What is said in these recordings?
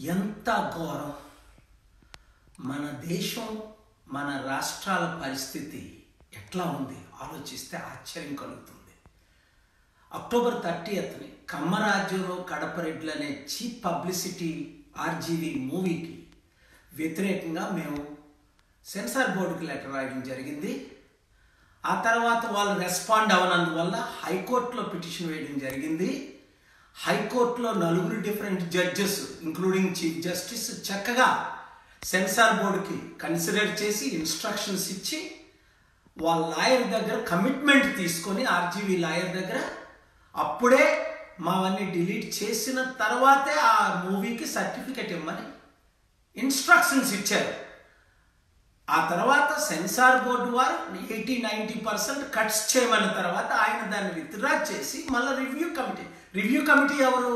ఎంత ఘోరం మన దేశం మన రాష్ట్రాల పరిస్థితి ఎట్లా ఉంది ఆలోచిస్తే ఆశ్చర్యం కలుగుతుంది అక్టోబర్ థర్టీయత్ని కమ్మరాజ్యంలో కడపరెడ్లు అనే చీప్ పబ్లిసిటీ ఆర్జీవీ మూవీకి వ్యతిరేకంగా మేము సెన్సార్ బోర్డుకి లెటర్ రాయడం జరిగింది ఆ తర్వాత వాళ్ళు రెస్పాండ్ అవనందువల్ల హైకోర్టులో పిటిషన్ వేయడం జరిగింది హైకోర్టులో నలుగురు different judges including chief justice చక్కగా సెన్సార్ బోర్డుకి కన్సిడర్ చేసి ఇన్స్ట్రక్షన్స్ ఇచ్చి వాళ్ళ లాయర్ దగ్గర కమిట్మెంట్ తీసుకొని ఆర్జీవీ లాయర్ దగ్గర అప్పుడే మావన్నీ డిలీట్ చేసిన తర్వాతే ఆ మూవీకి సర్టిఫికెట్ ఇవ్వమని ఇన్స్ట్రక్షన్స్ ఇచ్చారు ఆ తర్వాత సెన్సార్ బోర్డు వారు ఎయిటీ నైంటీ పర్సెంట్ కట్స్ చేయమన్న తర్వాత ఆయన దాన్ని విత్డ్రా చేసి మళ్ళీ రివ్యూ కమిటీ రివ్యూ కమిటీ ఎవరు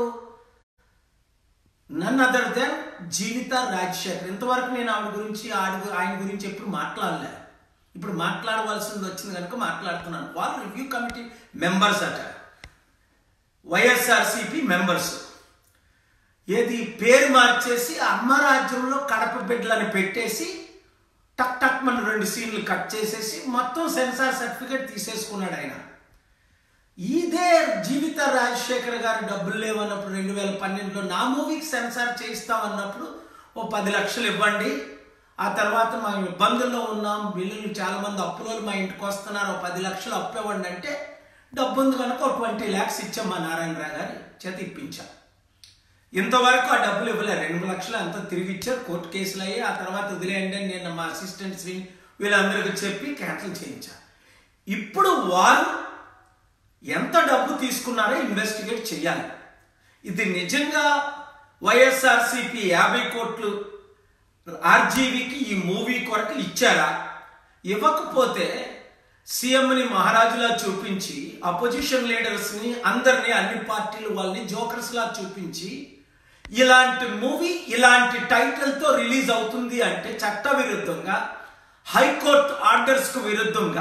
none other than Jeevitha Rajasekhar ఇంతవరకు నేను ఆవిడ గురించి ఆడి ఆయన గురించి ఎప్పుడు మాట్లాడలే ఇప్పుడు మాట్లాడవలసింది వచ్చింది కనుక మాట్లాడుతున్నాను వాళ్ళు రివ్యూ కమిటీ మెంబర్స్ అట వైఎస్ఆర్సిపి మెంబర్స్ ఏది పేరు మార్చేసి అమ్మ రాజ్యంలో కడప బిడ్డలని పెట్టేసి టక్ టక్ మన రెండు సీన్లు కట్ చేసేసి మొత్తం సెన్సార్ సర్టిఫికేట్ తీసేసుకున్నాడు ఆయన ఇదే జీవిత రాజశేఖర్ గారు డబ్బులు లేవన్నప్పుడు రెండు వేల పన్నెండులో నా మూవీకి సెన్సార్ చేయిస్తామన్నప్పుడు ఓ పది లక్షలు ఇవ్వండి ఆ తర్వాత మా ఇబ్బందుల్లో ఉన్నాం బిల్లులు చాలా మంది అప్పులోలు మా ఇంటికి వస్తున్నారు ఓ పది లక్షలు అప్పు ఇవ్వండి అంటే డబ్బు ఉంది కనుక ఒక ట్వంటీ ల్యాక్స్ ఇచ్చాం మా నారాయణరావు గారి చేత ఇప్పించాం ఇంతవరకు ఆ డబ్బులు ఇవ్వలే రెండు లక్షలు అంతా తిరిగి ఇచ్చారు కోర్టు కేసులు అయ్యి ఆ తర్వాత వదిలేయండి అని నేను మా అసిస్టెంట్ శ్రీ వీళ్ళందరికీ చెప్పి క్యాన్సిల్ చేయించాను ఇప్పుడు వారు ఎంత డబ్బు తీసుకున్నారో ఇన్వెస్టిగేట్ చేయాలి ఇది నిజంగా వైఎస్ఆర్సిపి యాభై కోట్లు ఆర్జీవీకి ఈ మూవీ కొరకు ఇచ్చారా ఇవ్వకపోతే సీఎంని మహారాజులా చూపించి అపోజిషన్ లీడర్స్ని అందరినీ అన్ని పార్టీలు వాళ్ళని జోకర్స్లా చూపించి ఇలాంటి మూవీ ఇలాంటి టైటిల్తో రిలీజ్ అవుతుంది అంటే చట్ట విరుద్ధంగా హైకోర్టు ఆర్డర్స్కు విరుద్ధంగా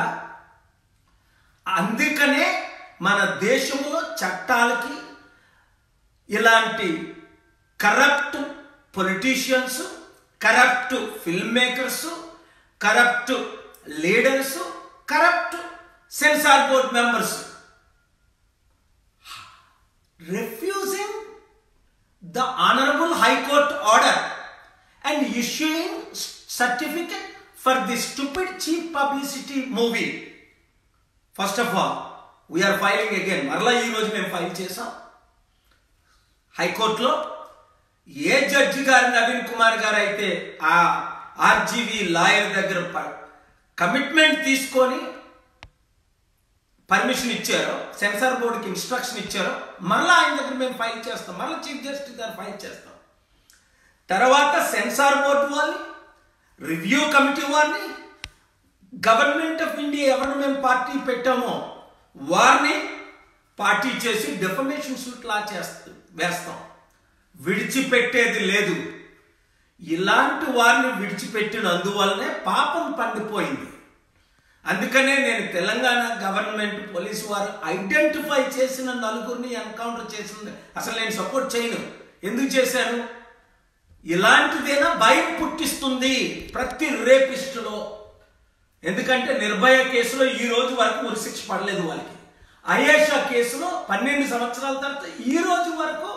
అందుకనే మన దేశంలో చట్టాలకి ఇలాంటి corrupt politicians corrupt film makers corrupt leaders corrupt censor board members refusing the honorable high court order and issuing certificate for the stupid cheap publicity movie first of all we're filing again మరలా ఈ రోజు మేము file చేసాం హైకోర్టులో ఏ judge గారు నవీన్ కుమార్ గారు అయితే ఆ RGV lawyer దగ్గర కమిట్మెంట్ తీసుకొని పర్మిషన్ ఇచ్చారో సెన్సార్ బోర్డుకి ఇన్స్ట్రక్షన్ ఇచ్చారో మరలా ఆయన దగ్గర మేము ఫైల్ చేస్తాం మరలా చీఫ్ జస్టిస్ గారు ఫైల్ చేస్తాం తర్వాత సెన్సార్ బోర్డు వాళ్ళని రివ్యూ కమిటీ వారిని గవర్నమెంట్ ఆఫ్ ఇండియా ఎవరిని మేము పార్టీ పెట్టామో వారిని పార్టీ చేసి డెఫమేషన్ సూట్ లా చేస్తాం వేస్తాం విడిచిపెట్టేది లేదు ఇలాంటి వారిని విడిచిపెట్టినందువల్లనే పాపం పండిపోయింది అందుకనే నేను తెలంగాణ గవర్నమెంట్ పోలీసు వారు ఐడెంటిఫై చేసిన నలుగురిని ఎన్కౌంటర్ చేసింది అసలు నేను సపోర్ట్ చేయను ఎందుకు చేశాను ఇలాంటిదేనా భయం పుట్టిస్తుంది ప్రతి రేపిస్టులో ఎందుకంటే నిర్భయ కేసులో ఈ రోజు వరకు ఉరిశిక్ష పడలేదు వాళ్ళకి అయేషా కేసులో పన్నెండు సంవత్సరాల తర్వాత ఈ రోజు వరకు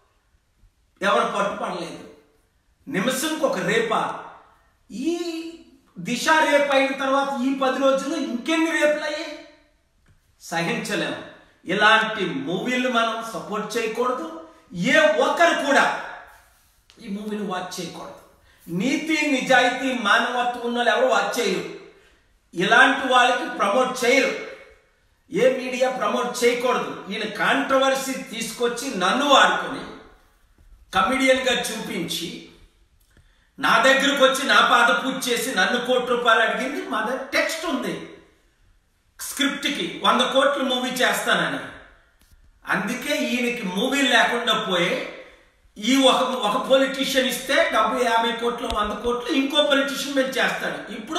ఎవరు పట్టుపడలేదు నిమిషంకి ఒక రేప ఈ దిశ రేపు అయిన తర్వాత ఈ పది రోజులు ఇంకెన్ని రేపులు అయ్యాయి సహించలేము ఇలాంటి మూవీలు మనం సపోర్ట్ చేయకూడదు ఏ ఒక్కరు కూడా ఈ మూవీని వాచ్ చేయకూడదు నీతి నిజాయితీ మానవత్వం ఉన్న వాళ్ళు ఎవరు వాచ్ చేయరు ఇలాంటి వాళ్ళకి ప్రమోట్ చేయరు ఏ మీడియా ప్రమోట్ చేయకూడదు ఈయన కాంట్రవర్సీ తీసుకొచ్చి నన్ను వాడుకొని కమిడియన్గా చూపించి నా దగ్గరకు వచ్చి నా పాద పూజ చేసి నన్ను కోటి రూపాయలు అడిగింది మా దగ్గర టెక్స్ట్ ఉంది స్క్రిప్ట్కి వంద కోట్లు మూవీ చేస్తానని అందుకే ఈయనకి మూవీ లేకుండా పోయే ఈ ఒక ఒక పొలిటీషియన్ ఇస్తే డబ్బు యాభై కోట్లు వంద కోట్లు ఇంకో పొలిటీషియన్ మీద చేస్తాడు ఇప్పుడు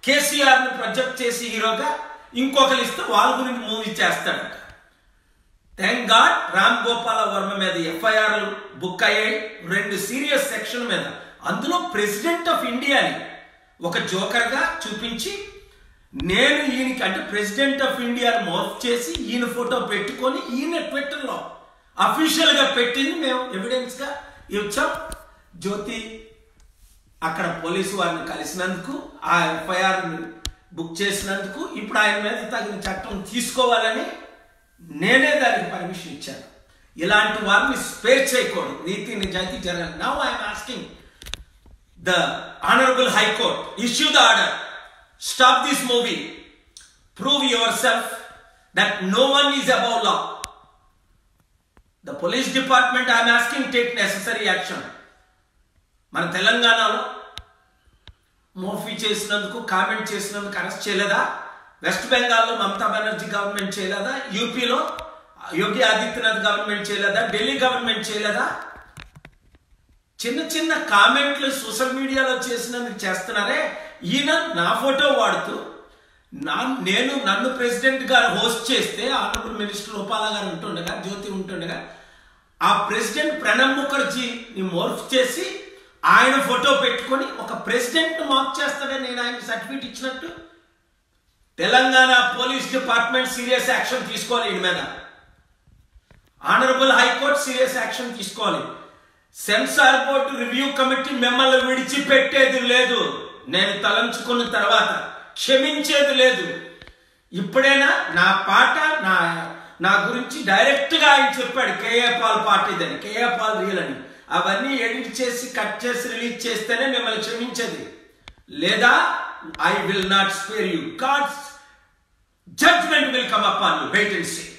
కేసీఆర్ని ప్రొజెక్ట్ చేసి హీరోగా ఇంకొకరు ఇస్తే వాళ్ళ గురించి మూవీ చేస్తాడట థ్యాంక్ గాడ్ రామ్ గోపాల వర్మ మీద ఎఫ్ఐఆర్ బుక్ అయ్యాయి రెండు సీరియస్ సెక్షన్ మీద అందులో ప్రెసిడెంట్ ఆఫ్ ఇండియాని ఒక జోకర్గా చూపించి నేను ఈయనకి అంటే ప్రెసిడెంట్ ఆఫ్ ఇండియాని మోర్ఫ్ చేసి ఈయన ఫోటో పెట్టుకొని ఈయన ట్విట్టర్లో అఫీషియల్గా పెట్టింది మేము ఎవిడెన్స్గా ఇచ్చాం జ్యోతి అక్కడ పోలీసు వారిని కలిసినందుకు ఆ ఎఫ్ఐఆర్ బుక్ చేసినందుకు ఇప్పుడు ఆయన మీద తగిన చట్టం తీసుకోవాలని నేనే దానికి పర్మిషన్ ఇచ్చాను ఇలాంటి వారిని స్పేర్ చేయకూడదు నీతి నిజాయితీ జరగాలి now I'm asking the honourable high court issue the order stop this movie prove yourself that no one is above law the police department I'm asking take necessary action మన తెలంగాణలో మోఫీ చేసినందుకు కామెంట్ చేసినందుకు arrest చేయలేదా west బెంగాల్లో Mamata Banerjee government చేయలేదా యూపీలో యోగి Adityanath government చేయలేదా Delhi government చేయలేదా చిన్న చిన్న కామెంట్లు సోషల్ మీడియాలో చేసినందుకు చేస్తున్నారే ఈయన నా ఫోటో వాడుతూ నా నేను నన్ను ప్రెసిడెంట్ గారు హోస్ట్ చేస్తే ఆనరబుల్ మినిస్టర్ రూపాల గారు ఉంటుండగా జ్యోతి ఉంటుండగా ఆ ప్రెసిడెంట్ ప్రణబ్ ముఖర్జీని మోర్ఫ్ చేసి ఆయన ఫోటో పెట్టుకొని ఒక ప్రెసిడెంట్ మార్క్ చేస్తాడని నేను ఆయన సర్టిఫికేట్ ఇచ్చినట్టు Telangana police department serious action తీసుకోవాలి ఈయన మీద ఆనరబుల్ హైకోర్టు సీరియస్ యాక్షన్ తీసుకోవాలి సెన్సార్ బోర్డు రివ్యూ కమిటీ మిమ్మల్ని విడిచిపెట్టేది లేదు నేను తలంచుకున్న తర్వాత క్షమించేది లేదు ఇప్పుడైనా నా పాట నా నా గురించి డైరెక్ట్ గా ఆయన చెప్పాడు కేఏ పాల్ పాట ఇదని కేఏ పాల్ రియల్ అని అవన్నీ ఎడిట్ చేసి కట్ చేసి రిలీజ్ చేస్తేనే మిమ్మల్ని క్షమించేది లేదా I will not spare you God's judgement will come up on you wait and see